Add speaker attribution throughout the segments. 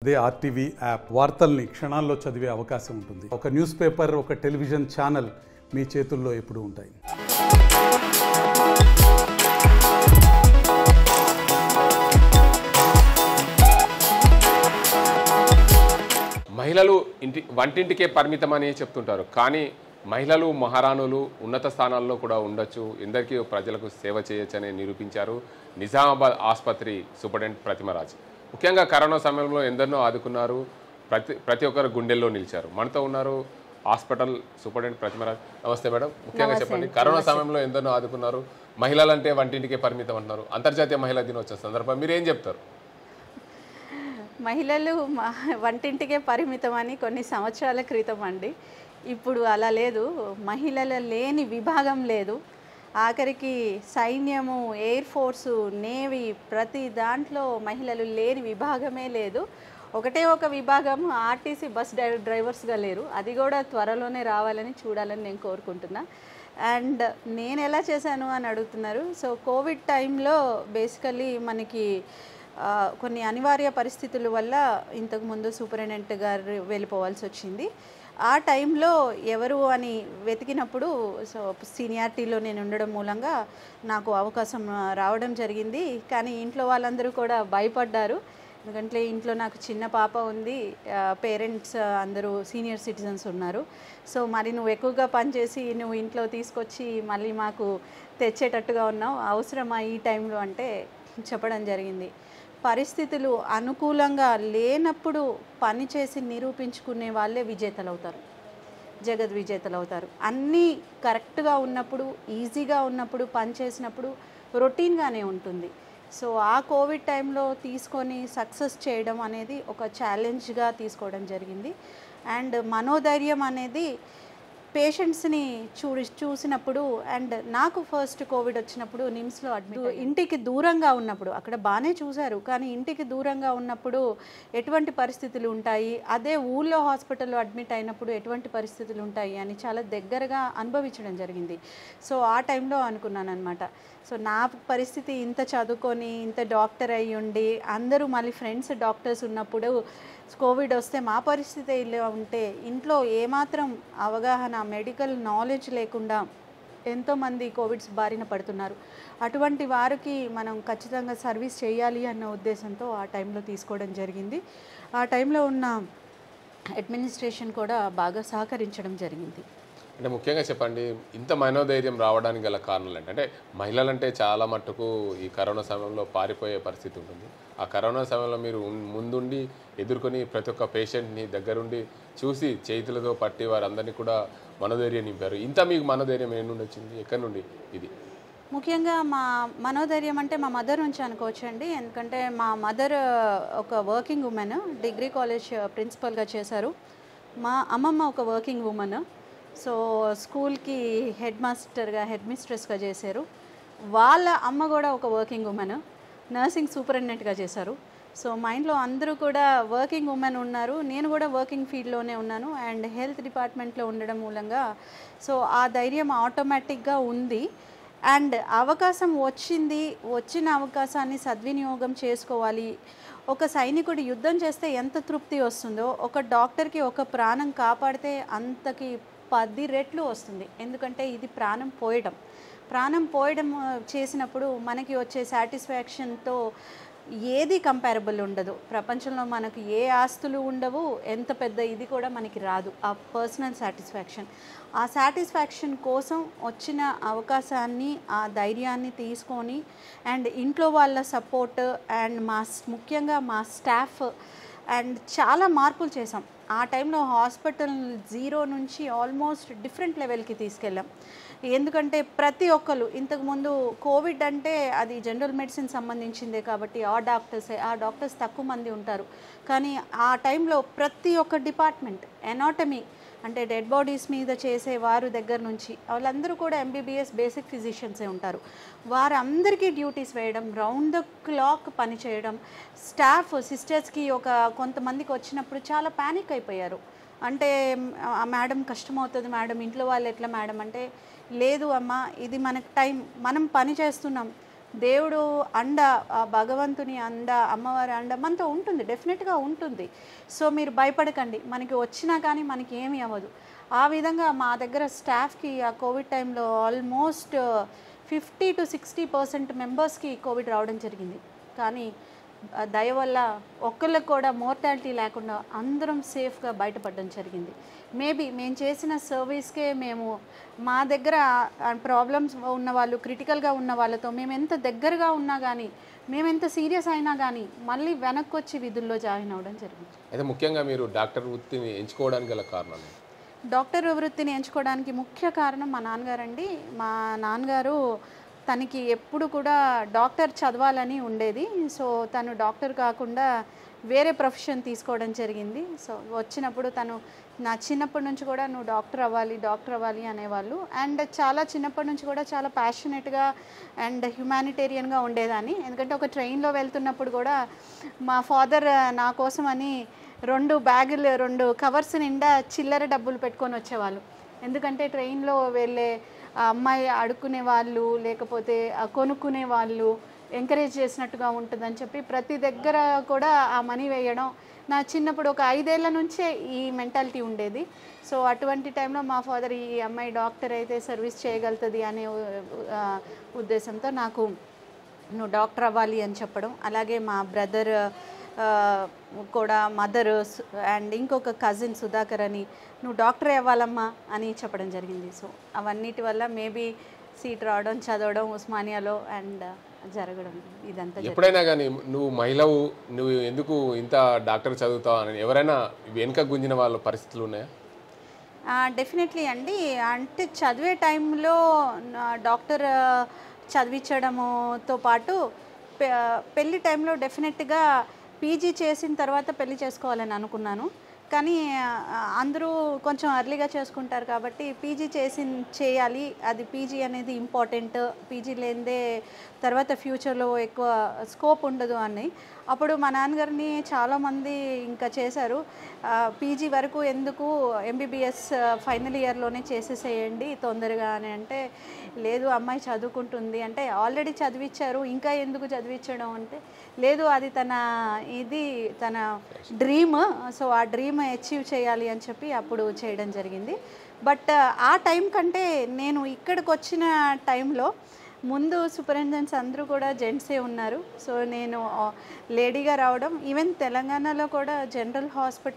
Speaker 1: అదే RTV app వార్తల్ని క్షణాల్లో చదివే అవకాశం ఉంటుంది ఒక న్యూస్ పేపర్ ఒక టెలివిజన్ ఛానల్ మీ చేతుల్లో ఎప్పుడూ ఉంటాయి
Speaker 2: మహిళలు ఇంటి వంటింటికే పరిమితం అని చెప్తుంటారు కానీ మహిళలు మహారాణులు ఉన్నత స్థానాల్లో కూడా ఉండొచ్చు ఎందరికీ ప్రజలకు సేవ చేయొచ్చని నిరూపించారు నిజామాబాద్ ఆసుపత్రి సూపరింటెండెంట్ ప్రతిమరాజ్ ముఖ్యంగా కరోనా సమయంలో ఎందరినో ఆదుకున్నారు ప్రతి ప్రతి ఒక్కరు గుండెల్లో నిలిచారు మనతో ఉన్నారు హాస్పిటల్ సూపరింటెండెంట్ ప్రతిమరాజ్ నమస్తే మేడం ముఖ్యంగా చెప్పండి కరోనా సమయంలో ఎందరినో ఆదుకున్నారు మహిళలంటే వంటింటికే పరిమితం అంటున్నారు అంతర్జాతీయ మహిళా దినోత్సవం సందర్భంగా మీరు ఏం చెప్తారు
Speaker 3: మహిళలు మ- వంటింటికే పరిమితం అని కొన్ని సంవత్సరాల క్రితం అండి ఇప్పుడు అలా లేదు మహిళల లేని విభాగం లేదు ఆఖరికి సైన్యము ఎయిర్ ఫోర్సు నేవీ ప్రతి దాంట్లో మహిళలు లేని విభాగమే లేదు ఒకటే ఒక విభాగం ఆర్టీసీ బస్ డ్రైవర్ డ్రైవర్స్గా లేరు అది కూడా త్వరలోనే రావాలని చూడాలని నేను కోరుకుంటున్నా అండ్ నేను ఎలా చేశాను అని అడుగుతున్నారు సో కోవిడ్ టైంలో బేసికల్లీ మనకి ఆ, కొన్ని అనివార్య పరిస్థితుల వల్ల ఇంతకుముందు సూపరింటెండెంట్ గారు వెళ్ళిపోవాల్సి వచ్చింది ఆ టైంలో ఎవరు అని వెతికినప్పుడు సో సీనియారిటీలో నేను ఉండడం మూలంగా నాకు అవకాశం ఆ, రావడం జరిగింది కానీ ఇంట్లో వాళ్ళందరూ కూడా భయపడ్డారు ఎందుకంటే ఇంట్లో నాకు చిన్న పాప ఉంది పేరెంట్స్ అందరూ సీనియర్ సిటిజన్స్ ఉన్నారు సో మరి నువ్వు ఎక్కువగా పనిచేసి నువ్వు ఇంట్లో తీసుకొచ్చి మళ్ళీ మాకు తెచ్చేటట్టుగా ఉన్నావు అవసరమా ఈ టైంలో అంటే చెప్పడం జరిగింది పరిస్థితులు అనుకూలంగా లేనప్పుడు పని చేసి నిరూపించుకునే వాళ్ళే విజేతలు అవుతారు జగత్ విజేతలు అవుతారు అన్నీ కరెక్ట్గా ఉన్నప్పుడు ఈజీగా ఉన్నప్పుడు పని చేసినప్పుడు రొటీన్గానే ఉంటుంది సో ఆ కోవిడ్ టైంలో తీసుకొని సక్సెస్ చేయడం అనేది ఒక ఛాలెంజ్గా తీసుకోవడం జరిగింది అండ్ మనోధైర్యం అనేది పేషెంట్స్ని చూ చూసినప్పుడు అండ్ నాకు ఫస్ట్ కోవిడ్ వచ్చినప్పుడు నిమ్స్లో అడ్మిట్ ఇంటికి దూరంగా ఉన్నప్పుడు అక్కడ బాగానే చూశారు కానీ ఇంటికి దూరంగా ఉన్నప్పుడు ఎటువంటి పరిస్థితులు ఉంటాయి అదే ఊళ్ళో హాస్పిటల్లో అడ్మిట్ అయినప్పుడు ఎటువంటి పరిస్థితులు ఉంటాయి అని చాలా దగ్గరగా అనుభవించడం జరిగింది సో ఆ టైంలో అనుకున్నాను అనమాట సో నా పరిస్థితి ఇంత చదువుకొని ఇంత డాక్టర్ అయ్యి ఉండి అందరూ మళ్ళీ ఫ్రెండ్స్ డాక్టర్స్ ఉన్నప్పుడు కోవిడ్ వస్తే మా పరిస్థితి ఇలా ఉంటే ఇంట్లో ఏమాత్రం అవగాహన మెడికల్ నాలెడ్జ్ లేకుండా ఎంతోమంది కోవిడ్స్ బారిన పడుతున్నారు అటువంటి వారికి మనం ఖచ్చితంగా సర్వీస్ చేయాలి అన్న ఉద్దేశంతో ఆ టైంలో తీసుకోవడం జరిగింది ఆ టైంలో ఉన్న అడ్మినిస్ట్రేషన్ కూడా బాగా సహకరించడం జరిగింది
Speaker 2: అంటే ముఖ్యంగా చెప్పండి ఇంత మనోధైర్యం రావడానికి గల కారణాలు ఏంటి అంటే మహిళలంటే చాలా మట్టుకు ఈ కరోనా సమయంలో పారిపోయే పరిస్థితి ఉంటుంది ఆ కరోనా సమయంలో మీరు ఉన్- ముందుండి ఎదుర్కొని ప్రతి ఒక్క పేషెంట్ని దగ్గరుండి చూసి చేతులతో పట్టి వారందరినీ కూడా మనోధైర్యం నింపారు ఇంత మీకు మనోధైర్యం ఏ నుండి వచ్చింది ఎక్కడి నుండి ఇది
Speaker 3: ముఖ్యంగా మా మనోధైర్యం అంటే మా మదర్ నుంచి అనుకోవచ్చండి ఎందుకంటే మా మదర్ ఒక వర్కింగ్ ఉమెన్ డిగ్రీ కాలేజ్ ప్రిన్సిపల్గా చేశారు మా అమ్మమ్మ ఒక వర్కింగ్ ఉమెన్ సో స్కూల్కి హెడ్ మాస్టర్గా హెడ్ మిస్ట్రెస్గా చేశారు వాళ్ళ అమ్మ కూడా ఒక వర్కింగ్ ఉమెన్ నర్సింగ్ సూపరింటెండెంట్గా చేశారు సో మా ఇంట్లో అందరూ కూడా వర్కింగ్ ఉమెన్ ఉన్నారు నేను కూడా వర్కింగ్ ఫీల్డ్లోనే ఉన్నాను అండ్ హెల్త్ డిపార్ట్మెంట్లో ఉండడం మూలంగా సో ఆ ధైర్యం ఆటోమేటిక్గా ఉంది అండ్ అవకాశం వచ్చింది వచ్చిన అవకాశాన్ని సద్వినియోగం చేసుకోవాలి ఒక సైనికుడు యుద్ధం చేస్తే ఎంత తృప్తి వస్తుందో ఒక డాక్టర్కి ఒక ప్రాణం కాపాడితే అంతకి పది రెట్లు వస్తుంది ఎందుకంటే ఇది ప్రాణం పోయడం ప్రాణం పోయడం ఆ, చేసినప్పుడు మనకి వచ్చే సాటిస్ఫాక్షన్తో ఏది కంపారబుల్ ఉండదు ప్రపంచంలో మనకు ఏ ఆస్తులు ఉండవు ఎంత పెద్ద ఇది కూడా మనకి రాదు ఆ పర్సనల్ సాటిస్ఫాక్షన్ ఆ సాటిస్ఫాక్షన్ కోసం వచ్చిన అవకాశాన్ని ఆ ధైర్యాన్ని తీసుకొని అండ్ ఇంట్లో వాళ్ళ సపోర్ట్ అండ్ మా ముఖ్యంగా మా స్టాఫ్ అండ్ చాలా మార్పులు చేసాం ఆ టైంలో హాస్పిటల్ జీరో నుంచి ఆల్మోస్ట్ డిఫరెంట్ లెవెల్కి తీసుకెళ్ళాం ఎందుకంటే ప్రతి ఒక్కరు ఇంతకుముందు కోవిడ్ అంటే అది జనరల్ మెడిసిన్ సంబంధించిందే కాబట్టి ఆ డాక్టర్సే ఆ డాక్టర్స్ తక్కువ మంది ఉంటారు కానీ ఆ టైంలో ప్రతి ఒక్క డిపార్ట్మెంట్ ఎనాటమీ అంటే డెడ్ బాడీస్ మీద చేసే వారు దగ్గర నుంచి వాళ్ళందరూ కూడా ఎంబీబీఎస్ బేసిక్ ఫిజిషియన్సే ఉంటారు వారందరికీ డ్యూటీస్ వేయడం రౌండ్ ద క్లాక్ పని చేయడం స్టాఫ్ సిస్టర్స్కి ఒక కొంతమందికి వచ్చినప్పుడు చాలా ప్యానిక్ అయిపోయారు అంటే మ్, ఆ మేడం కష్టమవుతుంది మేడం ఇంట్లో వాళ్ళు ఎట్లా మేడం అంటే లేదు అమ్మ ఇది మనకు టైం మనం పని చేస్తున్నాం దేవుడు అండ ఆ భగవంతుని అండ అమ్మవారి అండ మనతో ఉంటుంది డెఫినెట్గా ఉంటుంది సో మీరు భయపడకండి మనకి వచ్చినా కానీ మనకి ఏమీ అవ్వదు ఆ విధంగా మా దగ్గర స్టాఫ్కి ఆ కోవిడ్ టైంలో almost fifty to sixty percent మెంబర్స్కి కోవిడ్ రావడం జరిగింది కానీ ఆ దయ వల్ల ఒక్కళ్ళకి కూడా మోర్టాలిటీ లేకుండా అందరం సేఫ్గా బయటపడడం జరిగింది మేబీ మేము చేసిన సర్వీస్కే మేము మా దగ్గర ప్రాబ్లమ్స్ ఉన్న వాళ్ళు క్రిటికల్గా ఉన్న వాళ్ళతో మేము ఎంత దగ్గరగా ఉన్నా కానీ మేము ఎంత సీరియస్ అయినా కానీ మళ్ళీ వెనక్కి వచ్చి విధుల్లో జాయిన్ అవ్వడం జరిగింది
Speaker 2: అయితే ముఖ్యంగా మీరు డాక్టర్ వృత్తిని ఎంచుకోవడానికి గల కారణాలు
Speaker 3: డాక్టర్ వృత్తిని ఎంచుకోవడానికి ముఖ్య కారణం మా నాన్నగారండి మా నాన్నగారు తనకి ఎప్పుడు కూడా డాక్టర్ చదవాలని ఉండేది సో తను డాక్టర్ కాకుండా వేరే ప్రొఫెషన్ తీసుకోవడం జరిగింది సో వచ్చినప్పుడు తను నా చిన్నప్పటి నుంచి కూడా నువ్వు డాక్టర్ అవ్వాలి డాక్టర్ అవ్వాలి అనేవాళ్ళు అండ్ చాలా చిన్నప్పటి నుంచి కూడా చాలా ప్యాషనెట్గా అండ్ హ్యుమానిటేరియన్గా ఉండేదాన్ని ఎందుకంటే ఒక ట్రైన్లో వెళ్తున్నప్పుడు కూడా మా ఫాదర్ నా కోసం అని రెండు బ్యాగులు రెండు కవర్స్ నిండా చిల్లర డబ్బులు పెట్టుకొని వచ్చేవాళ్ళు ఎందుకంటే ట్రైన్లో వెళ్ళే ఆ అమ్మాయి అడుక్కునే వాళ్ళు లేకపోతే ఆ కొనుక్కునే వాళ్ళు ఎంకరేజ్ చేసినట్టుగా ఉంటుందని చెప్పి ప్రతి దగ్గర కూడా ఆ మనీ వేయడం నా చిన్నప్పుడు ఒక ఐదేళ్ల నుంచే ఈ మెంటాలిటీ ఉండేది సో అటువంటి టైంలో మా ఫాదర్ ఈ అమ్మాయి డాక్టర్ అయితే సర్వీస్ చేయగలుగుతుంది అనే ఆ, ఉద్దేశంతో నాకు నువ్వు డాక్టర్ అవ్వాలి అని చెప్పడం అలాగే మా బ్రదర్ కూడా మదర్ అండ్ ఇంకొక కజిన్ సుధాకర్ అని నువ్వు డాక్టర్ అవ్వాలమ్మా అని చెప్పడం జరిగింది సో అవన్నిటి వల్ల మేబీ సీట్ రావడం చదవడం ఉస్మానియాలో అండ్ జరగడం ఇదంతా జరిగింది.
Speaker 2: ఎప్పుడైనా కానీ నువ్వు మహిళవు నువ్వు ఎందుకు ఇంత డాక్టర్ చదువుతావు అని ఎవరైనా వెనుక గుంజిన వాళ్ళ పరిస్థితులు ఉన్నాయా
Speaker 3: డెఫినెట్లీ అండి అంటే చదివే టైంలో నా డాక్టర్ ఆ, చదివించడముతో పాటు పె- పెళ్లి టైంలో డెఫినెట్గా పీజీ చేసిన తర్వాత పెళ్లి చేసుకోవాలని అనుకున్నాను కానీ ఆ, అందరూ కొంచెం అర్లీగా చేసుకుంటారు కాబట్టి పీజీ చేసి చేయాలి అది పీజీ అనేది ఇంపార్టెంట్ పీజీ లేనిదే తర్వాత ఫ్యూచర్లో ఎక్కువ స్కోప్ ఉండదు అని అప్పుడు మా నాన్నగారిని చాలామంది ఇంకా చేశారు పీజీ వరకు ఎందుకు ఎంబీబీఎస్ ఫైనల్ ఇయర్లోనే చేసేసేయండి తొందరగా అని అంటే లేదు అమ్మాయి చదువుకుంటుంది అంటే ఆల్రెడీ చదివించారు ఇంకా ఎందుకు చదివించడం అంటే లేదు అది తన ఇది తన డ్రీమ్ సో ఆ డ్రీమ్ అచీవ్ చేయాలి అని చెప్పి అప్పుడు చేయడం జరిగింది బట్ ఆ టైం కంటే నేను ఇక్కడికి వచ్చిన టైంలో ముందు సూపరింటెండెంట్స్ అందరూ కూడా జెంట్సే ఉన్నారు సో నేను ఆ, లేడీగా రావడం ఈవెన్ తెలంగాణలో కూడా జనరల్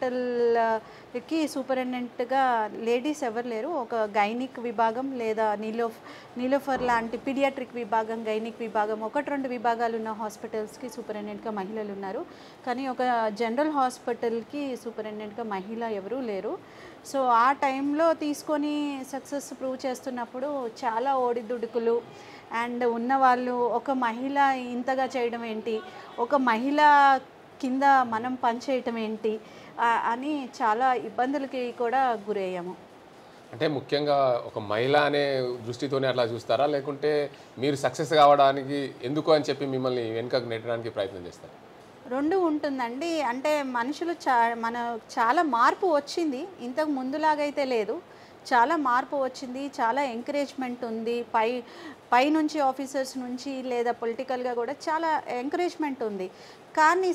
Speaker 3: హాస్పిటల్కి సూపరింటెండెంట్గా లేడీస్ ఎవరు లేరు ఒక గైనిక్ విభాగం లేదా నీలో నీలోఫర్ లాంటి పీడియాట్రిక్ విభాగం గైనిక్ విభాగం ఒకటి రెండు విభాగాలు ఉన్న హాస్పిటల్స్కి సూపరింటెండెంట్గా మహిళలు ఉన్నారు కానీ ఒక జనరల్ హాస్పిటల్కి సూపరింటెండెంట్గా మహిళ ఎవరూ లేరు సో ఆ టైంలో తీసుకొని సక్సెస్ ప్రూవ్ చేస్తున్నప్పుడు చాలా ఓడిదుడుకులు అండ్ ఉన్నవాళ్ళు ఒక మహిళ ఇంతగా చేయడం ఏంటి ఒక మహిళ కింద మనం పనిచేయటం ఏంటి ఆ, అని చాలా ఇబ్బందులకి కూడా గురయ్యాము
Speaker 2: అంటే ముఖ్యంగా ఒక మహిళ అనే దృష్టితోనే అట్లా చూస్తారా లేకుంటే మీరు సక్సెస్ కావడానికి ఎందుకు అని చెప్పి మిమ్మల్ని వెనుకకు నెట్టడానికి ప్రయత్నం చేస్తారు
Speaker 3: రెండు ఉంటుందండి అంటే మనుషులు చా మన చాలా మార్పు వచ్చింది ఇంతకు ముందులాగైతే లేదు చాలా మార్పు వచ్చింది చాలా ఎంకరేజ్మెంట్ ఉంది పై పై నుంచి ఆఫీసర్స్ నుంచి లేదా పొలిటికల్గా కూడా చాలా ఎంకరేజ్మెంట్ ఉంది కానీ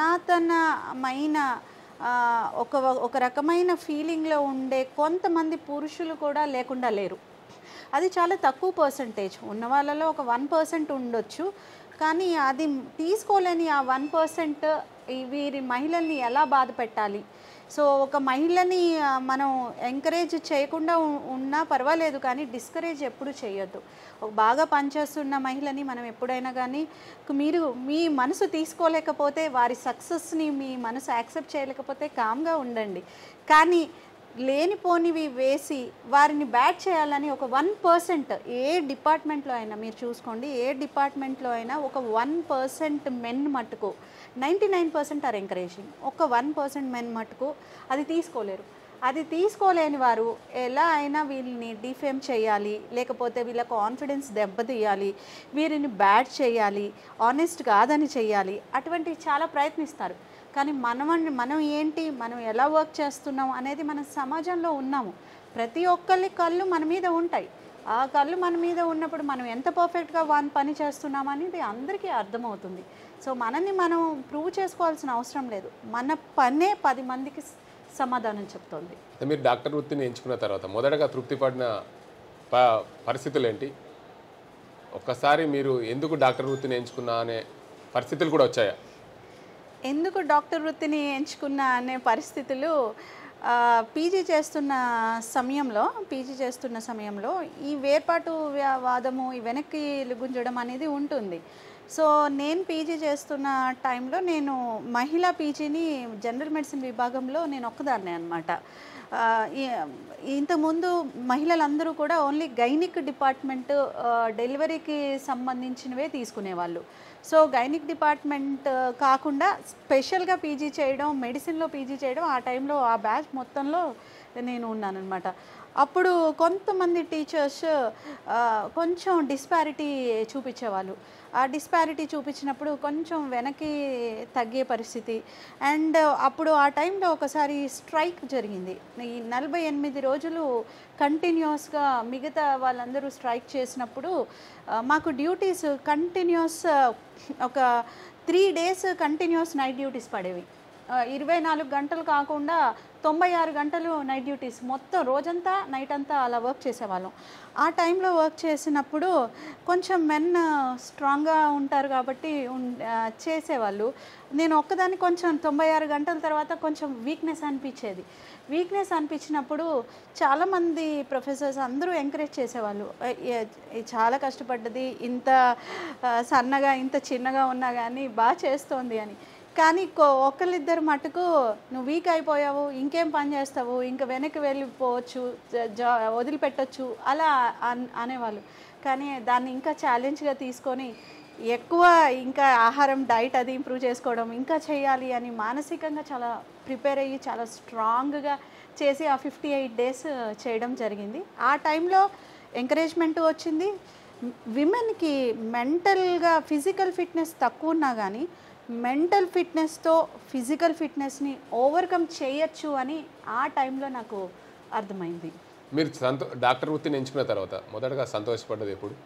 Speaker 3: సనాతనమైన ఆ, ఒక ఒక రకమైన ఫీలింగ్లో ఉండే కొంతమంది పురుషులు కూడా లేకుండా లేరు అది చాలా తక్కువ పర్సంటేజ్ ఉన్న వాళ్ళలో ఒక వన్ పర్సెంట్ ఉండొచ్చు కానీ అది తీసుకోలేని ఆ వన్ పర్సెంట్ వీరి మహిళల్ని ఎలా బాధ పెట్టాలి సో ఒక మహిళని ఆ, మనం ఎంకరేజ్ చేయకుండా ఉ- ఉన్నా పర్వాలేదు కానీ డిస్కరేజ్ ఎప్పుడు చేయొద్దు ఒక బాగా పనిచేస్తున్న మహిళని మనం ఎప్పుడైనా కానీ మీరు మీ మనసు తీసుకోలేకపోతే వారి సక్సెస్ని మీ మనసు యాక్సెప్ట్ చేయలేకపోతే కామ్గా ఉండండి కానీ లేనిపోనివి వేసి వారిని బ్యాట్ చేయాలని ఒక వన్ పర్సెంట్ ఏ డిపార్ట్మెంట్లో అయినా మీరు చూసుకోండి ఏ డిపార్ట్మెంట్లో అయినా ఒక వన్ పర్సెంట్ మెన్ మట్టుకు ninety nine percent are encouraging ఒక వన్ పర్సెంట్ మెన్ మట్టుకు అది తీసుకోలేరు అది తీసుకోలేని వారు ఎలా అయినా వీళ్ళని డిఫేమ్ చేయాలి లేకపోతే వీళ్ళ కాన్ఫిడెన్స్ దెబ్బతీయాలి వీరిని బ్యాడ్ చేయాలి ఆనెస్ట్ కాదని చేయాలి అటువంటివి చాలా ప్రయత్నిస్తారు కానీ మనం మనం ఏంటి మనం ఎలా వర్క్ చేస్తున్నాం అనేది మన సమాజంలో ఉన్నాము ప్రతి ఒక్కరి కళ్ళు మన మీద ఉంటాయి ఆ కళ్ళు మన మీద ఉన్నప్పుడు మనం ఎంత పర్ఫెక్ట్గా వన్ పని చేస్తున్నాం అనేది అందరికీ అర్థమవుతుంది సో మనల్ని మనం ప్రూవ్ చేసుకోవాల్సిన అవసరం లేదు మన పనే పది మందికి స- సమాధానం చెప్తుంది
Speaker 2: అయితే మీరు డాక్టర్ వృత్తిని ఎంచుకున్న తర్వాత మొదటగా తృప్తి పడిన ప పరిస్థితులు ఏంటి ఒక్కసారి మీరు ఎందుకు డాక్టర్ వృత్తిని ఎంచుకున్నా అనే పరిస్థితులు కూడా వచ్చాయా
Speaker 3: ఎందుకు డాక్టర్ వృత్తిని ఎంచుకున్నా అనే పరిస్థితులు ఆ, పీజీ చేస్తున్న సమయంలో పీజీ చేస్తున్న సమయంలో ఈ వేర్పాటు వ్యా- వాదము ఈ వెనక్కి గుంజడం అనేది ఉంటుంది సో నేను పీజీ చేస్తున్న టైంలో నేను మహిళా పీజీని జనరల్ మెడిసిన్ విభాగంలో నేను ఒక్కదాన్నే అనమాట ఇంతకుముందు మహిళలందరూ కూడా ఓన్లీ గైనిక్ డిపార్ట్మెంట్ ఆ, డెలివరీకి సంబంధించినవే తీసుకునేవాళ్ళు సో గైనిక్ డిపార్ట్మెంట్ ఆ, కాకుండా స్పెషల్గా పీజీ చేయడం మెడిసిన్లో పీజీ చేయడం ఆ టైంలో ఆ బ్యాచ్ మొత్తంలో నేను ఉన్నానన్నమాట అప్పుడు కొంతమంది టీచర్స్ ఆ, కొంచెం డిస్పారిటీ చూపించేవాళ్ళు ఆ డిస్పారిటీ చూపించినప్పుడు కొంచెం వెనక్కి తగ్గే పరిస్థితి అండ్ అప్పుడు ఆ టైంలో ఒకసారి స్ట్రైక్ జరిగింది ఈ నలభై ఎనిమిది రోజులు కంటిన్యూస్గా మిగతా వాళ్ళందరూ స్ట్రైక్ చేసినప్పుడు ఆ, మాకు డ్యూటీస్ కంటిన్యూస్ ఒక three days continuous night duties పడేవి ఆ, ఇరవై నాలుగు గంటలు కాకుండా తొంభై ఆరు గంటలు నైట్ డ్యూటీస్ మొత్తం రోజంతా నైట్ అంతా అలా వర్క్ చేసేవాళ్ళం ఆ టైంలో వర్క్ చేసినప్పుడు కొంచెం మెన్ స్ట్రాంగ్గా ఉంటారు కాబట్టి ఉన్- ఆ, చేసేవాళ్ళు నేను ఒక్కదాన్ని కొంచెం తొంభై ఆరు గంటల తర్వాత కొంచెం వీక్నెస్ అనిపించేది వీక్నెస్ అనిపించినప్పుడు చాలామంది ప్రొఫెసర్స్ అందరూ ఎంకరేజ్ చేసేవాళ్ళు "ఏ- ఏ- ఏ చాలా కష్టపడ్డది ఇంత ఆ, సన్నగా ఇంత చిన్నగా ఉన్నా కానీ బాగా చేస్తోంది అని కానీ కొ- ఒకళ్ళిద్దరు మటుకు నువ్వు వీక్ అయిపోయావు ఇంకేం పని చేస్తావు ఇంకా వెనక్కి వెళ్ళిపోవచ్చు జ- జా వదిలిపెట్టచ్చు అలా అన్- అనేవాళ్ళు కానీ దాన్ని ఇంకా ఛాలెంజ్గా తీసుకొని ఎక్కువ ఇంకా ఆహారం డైట్ అది ఇంప్రూవ్ చేసుకోవడం ఇంకా చేయాలి అని మానసికంగా చాలా ప్రిపేర్ అయ్యి చాలా స్ట్రాంగ్గా చేసి ఆ ఫిఫ్టీ ఎయిట్ డేస్ చేయడం జరిగింది ఆ టైంలో ఎంకరేజ్మెంట్ వచ్చింది విమెన్కి మెంటల్గా ఫిజికల్ ఫిట్నెస్ తక్కువ ఉన్నా కానీ మెంటల్ ఫిట్నెస్తో ఫిజికల్ ఫిట్నెస్ని ఓవర్కమ్ చేయొచ్చు అని ఆ టైంలో నాకు అర్థమైంది
Speaker 2: మీరు సంతో డాక్టర్ వృత్తిని ఎంచుకున్న తర్వాత మొదటగా సంతోషపడ్డది ఎప్పుడు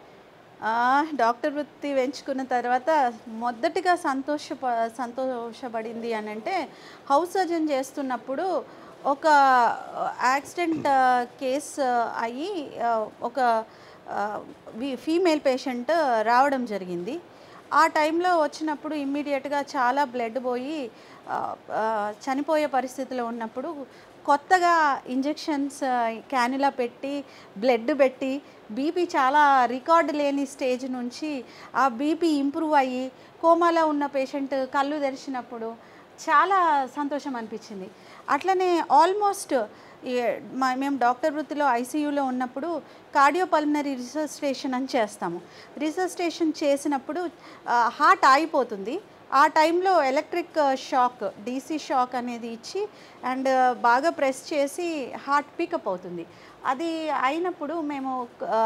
Speaker 3: ఆ, డాక్టర్ వృత్తి ఎంచుకున్న తర్వాత మొదటిగా సంతోష సంతోషపడింది అని అంటే హౌస్ సర్జన్ చేస్తున్నప్పుడు ఒక యాక్సిడెంట్ కేస్ అయ్యి ఆ, ఒక ఫీమేల్ పేషెంట్ రావడం జరిగింది ఆ టైంలో వచ్చినప్పుడు ఇమ్మీడియట్గా చాలా బ్లడ్ పోయి ఆ, ఆ, చనిపోయే పరిస్థితిలో ఉన్నప్పుడు కొత్తగా ఇంజెక్షన్స్ క్యానులా పెట్టి బ్లడ్ పెట్టి బీపీ చాలా రికార్డు లేని స్టేజ్ నుంచి ఆ బీపీ ఇంప్రూవ్ అయ్యి కోమాలో ఉన్న పేషెంట్ కళ్ళు తెరిచినప్పుడు చాలా సంతోషం అనిపించింది అట్లనే ఆల్మోస్ట్ మేము డాక్టర్ వృత్తిలో ఐసీయూలో ఉన్నప్పుడు కార్డియోపల్మనరీ రిసర్స్టేషన్ అని చేస్తాము రిసర్స్టేషన్ చేసినప్పుడు హార్ట్ ఆగిపోతుంది ఆ టైంలో ఎలక్ట్రిక్ షాక్ డీసీ షాక్ అనేది ఇచ్చి అండ్ బాగా ప్రెస్ చేసి హార్ట్ పికప్ అవుతుంది అది అయినప్పుడు మేము ఆ,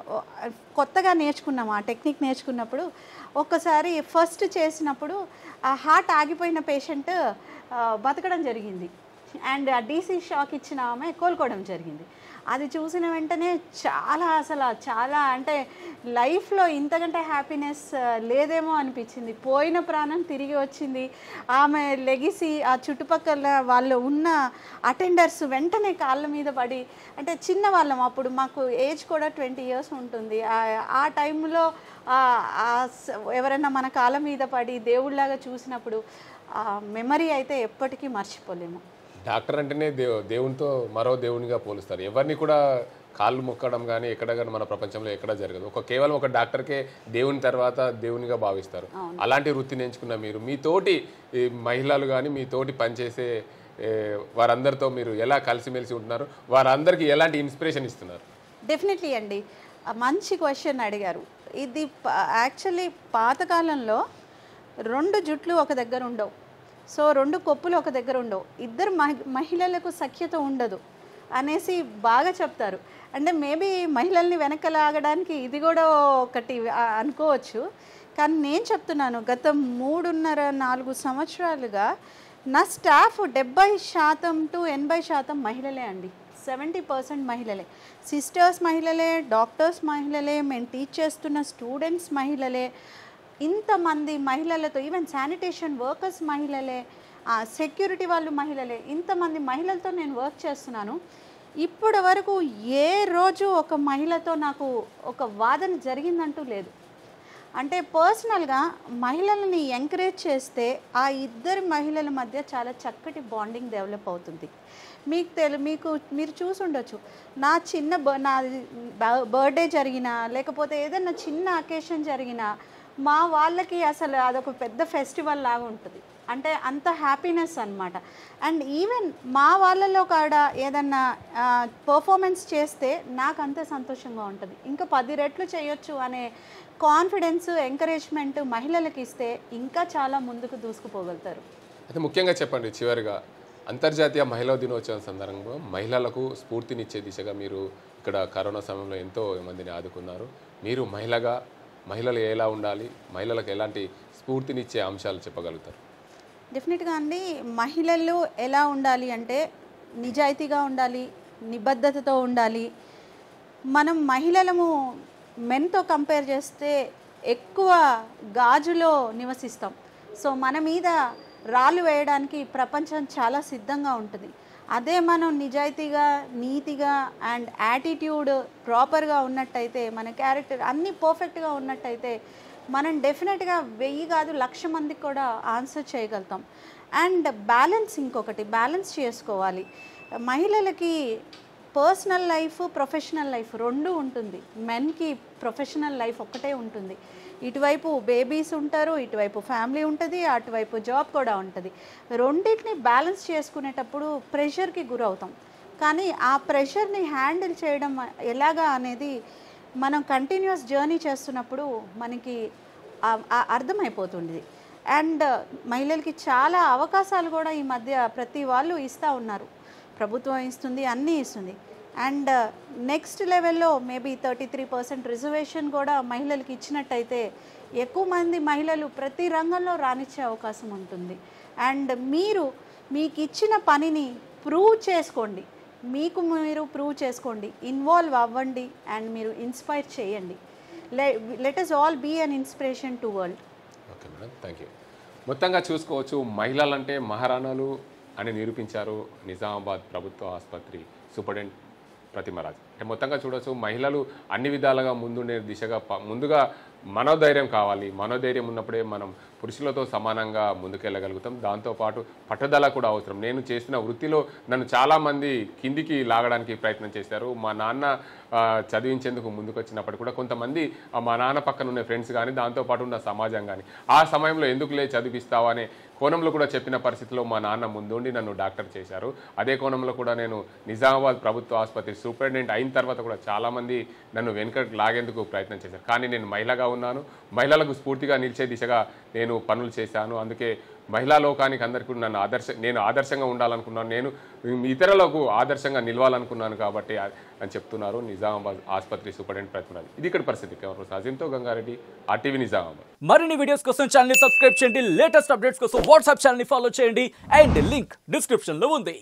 Speaker 3: కొత్తగా నేర్చుకున్నాం ఆ టెక్నిక్ నేర్చుకున్నప్పుడు ఒక్కసారి ఫస్ట్ చేసినప్పుడు ఆ హార్ట్ ఆగిపోయిన పేషెంట్ బతకడం జరిగింది అండ్ ఆ డీసీ షాక్ ఇచ్చిన ఆమె కోలుకోవడం జరిగింది అది చూసిన వెంటనే చాలా అసలు చాలా అంటే లైఫ్లో ఇంతకంటే హ్యాపీనెస్ లేదేమో అనిపించింది పోయిన ప్రాణం తిరిగి వచ్చింది ఆమె లెగిసి ఆ చుట్టుపక్కల వాళ్ళు ఉన్న అటెండర్స్ వెంటనే కాళ్ళ మీద పడి అంటే చిన్న వాళ్ళం అప్పుడు మాకు ఏజ్ కూడా ట్వంటీ ఇయర్స్ ఉంటుంది ఆ- ఆ టైంలో ఆ- ఆ స- ఎవరైనా మన కాళ్ళ మీద పడి దేవుళ్ళలాగా చూసినప్పుడు ఆ మెమరీ అయితే ఎప్పటికీ మర్చిపోలేము
Speaker 2: డాక్టర్ అంటేనే దేవు దేవునితో మరో దేవునిగా పోలుస్తారు ఎవరిని కూడా కాళ్ళు మొక్కడం కానీ ఎక్కడ కానీ మన ప్రపంచంలో ఎక్కడ జరగదు ఒక కేవలం ఒక డాక్టర్కే దేవుని తర్వాత దేవునిగా భావిస్తారు అలాంటి వృత్తిని ఎంచుకున్న మీరు మీ తోటి ఈ మహిళలు కానీ మీ తోటి పనిచేసే ఏ, వారందరితో మీరు ఎలా కలిసిమెలిసి ఉంటున్నారు వారందరికీ ఎలాంటి ఇన్స్పిరేషన్ ఇస్తున్నారు
Speaker 3: డెఫినెట్లీ అండి ఆ మంచి క్వశ్చన్ అడిగారు ఇది యాక్చువల్లీ పాతకాలంలో రెండు జుట్లు ఒక దగ్గర ఉండవు సో రెండు కొప్పులు ఒక దగ్గర ఉండవు ఇద్దరు మహి- మహిళలకు సఖ్యత ఉండదు అనేసి బాగా చెప్తారు అంటే మేబీ మహిళల్ని వెనక లాగడానికి ఇది కూడా ఒకటి ఆ, అనుకోవచ్చు కానీ నేను చెప్తున్నాను గత మూడున్నర నాలుగు సంవత్సరాలుగా నా స్టాఫ్ డెబ్బై శాతం టు ఎనభై శాతం మహిళలే అండి సెవెంటీ పర్సెంట్ మహిళలే సిస్టర్స్ మహిళలే డాక్టర్స్ మహిళలే మేము టీచ్ చేస్తున్న స్టూడెంట్స్ మహిళలే ఇంతమంది మహిళలతో ఈవెన్ శానిటేషన్ వర్కర్స్ మహిళలే సెక్యూరిటీ వాళ్ళు మహిళలే ఇంతమంది మహిళలతో నేను వర్క్ చేస్తున్నాను ఇప్పటి వరకు ఏ రోజు ఒక మహిళతో నాకు ఒక వాదన జరిగిందంటూ లేదు అంటే పర్సనల్గా మహిళల్ని ఎంకరేజ్ చేస్తే ఆ ఇద్దరి మహిళల మధ్య చాలా చక్కటి బాండింగ్ డెవలప్ అవుతుంది మీకు తెలు మీకు మీరు చూసి ఉండొచ్చు నా చిన్న బ నా బర్త్డే జరిగినా లేకపోతే ఏదైనా చిన్న అకేషన్ జరిగినా మా వాళ్ళకి అసలు అదొక పెద్ద ఫెస్టివల్ లాగా ఉంటుంది అంటే అంత హ్యాపీనెస్ అన్నమాట అండ్ ఈవెన్ మా వాళ్ళలో కాడ ఏదన్నా పర్ఫార్మెన్స్ చేస్తే నాకు అంత సంతోషంగా ఉంటుంది ఇంకా పది రెట్లు చేయొచ్చు అనే కాన్ఫిడెన్స్ ఎంకరేజ్మెంట్ మహిళలకు ఇస్తే ఇంకా చాలా ముందుకు దూసుకుపోగలుగుతారు
Speaker 2: అయితే ముఖ్యంగా చెప్పండి చివరిగా అంతర్జాతీయ మహిళా దినోత్సవం సందర్భంగా మహిళలకు స్ఫూర్తినిచ్చే దిశగా మీరు ఇక్కడ కరోనా సమయంలో ఎంతో మందిని ఆదుకున్నారు మీరు మహిళగా మహిళలు ఎలా ఉండాలి మహిళలకు ఎలాంటి స్ఫూర్తినిచ్చే అంశాలు చెప్పగలుగుతారు
Speaker 3: డెఫినెట్గా అండి మహిళలు ఎలా ఉండాలి అంటే నిజాయితీగా ఉండాలి నిబద్ధతతో ఉండాలి మనం మహిళలము మెన్తో కంపేర్ చేస్తే ఎక్కువ గాజులో నివసిస్తాం సో మన మీద రాళ్ళు వేయడానికి ప్రపంచం చాలా సిద్ధంగా ఉంటుంది అదే మనం నిజాయితీగా నీతిగా అండ్ యాటిట్యూడ్ ప్రాపర్గా ఉన్నట్టయితే మన క్యారెక్టర్ అన్నీ పర్ఫెక్ట్గా ఉన్నట్టయితే మనం డెఫినెట్గా వెయ్యి కాదు లక్ష మందికి కూడా ఆన్సర్ చేయగలుగుతాం అండ్ బ్యాలెన్స్ ఇంకొకటి బ్యాలెన్స్ చేసుకోవాలి మహిళలకి పర్సనల్ లైఫ్ ప్రొఫెషనల్ లైఫ్ రెండు ఉంటుంది మెన్కి ప్రొఫెషనల్ లైఫ్ ఒక్కటే ఉంటుంది ఇటువైపు బేబీస్ ఉంటారు ఇటువైపు ఫ్యామిలీ ఉంటుంది అటువైపు జాబ్ కూడా ఉంటుంది రెండింటిని బ్యాలెన్స్ చేసుకునేటప్పుడు ప్రెషర్కి గురవుతాం కానీ ఆ ప్రెషర్ని హ్యాండిల్ చేయడం ఎలాగా అనేది మనం కంటిన్యూస్ జర్నీ చేస్తున్నప్పుడు మనకి ఆ- ఆ అర్థమైపోతుంది అండ్ మహిళలకి చాలా అవకాశాలు కూడా ఈ మధ్య ప్రతి వాళ్ళు ఇస్తూ ఉన్నారు ప్రభుత్వం ఇస్తుంది అన్నీ ఇస్తుంది అండ్ నెక్స్ట్ లెవెల్లో maybe thirty three percent reservation కూడా మహిళలకి ఇచ్చినట్టయితే ఎక్కువ మంది మహిళలు ప్రతి రంగంలో రాణించే అవకాశం ఉంటుంది అండ్ మీరు మీకు ఇచ్చిన పనిని ప్రూవ్ చేసుకోండి మీకు మీరు ప్రూవ్ చేసుకోండి ఇన్వాల్వ్ అవ్వండి అండ్ మీరు ఇన్స్పైర్ చేయండి let us all be an inspiration to world
Speaker 2: okay madam thank you మొత్తంగా చూసుకోవచ్చు మహిళలంటే మహారాణాలు అని నిరూపించారు నిజామాబాద్ ప్రభుత్వ ఆసుపత్రి సూపరింటెండెంట్ ప్రతిమరాజ్ అంటే మొత్తంగా చూడొచ్చు మహిళలు అన్ని విధాలుగా ముందుండే దిశగా ప- ముందుగా మనోధైర్యం కావాలి మనోధైర్యం ఉన్నప్పుడే మనం పురుషులతో సమానంగా ముందుకెళ్ళగలుగుతాం దాంతోపాటు పట్టుదల కూడా అవసరం నేను చేసిన వృత్తిలో నన్ను చాలామంది కిందికి లాగడానికి ప్రయత్నం చేశారు మా నాన్న ఆ, చదివించేందుకు ముందుకు వచ్చినప్పుడు కూడా కొంతమంది ఆ, మా నాన్న పక్కన ఉన్న ఫ్రెండ్స్ కానీ దాంతోపాటు ఉన్న సమాజం కానీ ఆ సమయంలో ఎందుకులే చదివిస్తావు అనే కోణంలో కూడా చెప్పిన పరిస్థితిలో మా నాన్న ముందుండి నన్ను డాక్టర్ చేశారు అదే కోణంలో కూడా నేను నిజామాబాద్ ప్రభుత్వ ఆసుపత్రి సూపరింటెండెంట్ అయిన తర్వాత కూడా చాలామంది నన్ను వెనుక లాగేందుకు ప్రయత్నం చేశారు కానీ నేను మహిళగా ఉన్నాను మహిళలకు స్ఫూర్తిగా నిలిచే దిశగా నేను పనులు చేశాను అందుకే మహిళా లోకానికి అందరికీ కూడా నన్ను ఆదర్శ నేను ఆదర్శంగా ఉండాలనుకున్నాను నేను ఇతరులకు ఆదర్శంగా నిలవాలనుకున్నాను కాబట్టి ఆ- అని చెప్తున్నారు నిజామాబాద్ ఆసుపత్రి సూపరింటెండెంట్ ప్రతిమరాజ్ ఇది ఇక్కడ పరిస్థితి కెమెరా అజింతో గంగారెడ్డి ఆర్టీవీ నిజామాబాద్
Speaker 4: మరిన్ని వీడియోస్ కోసం ఛానల్ సబ్స్క్రైబ్ చేయండి లేటెస్ట్ అప్డేట్స్ కోసం వాట్సాప్ ఛానల్ ఫాలో చేయండి అండ్ లింక్ డిస్క్రిప్షన్ లో ఉంది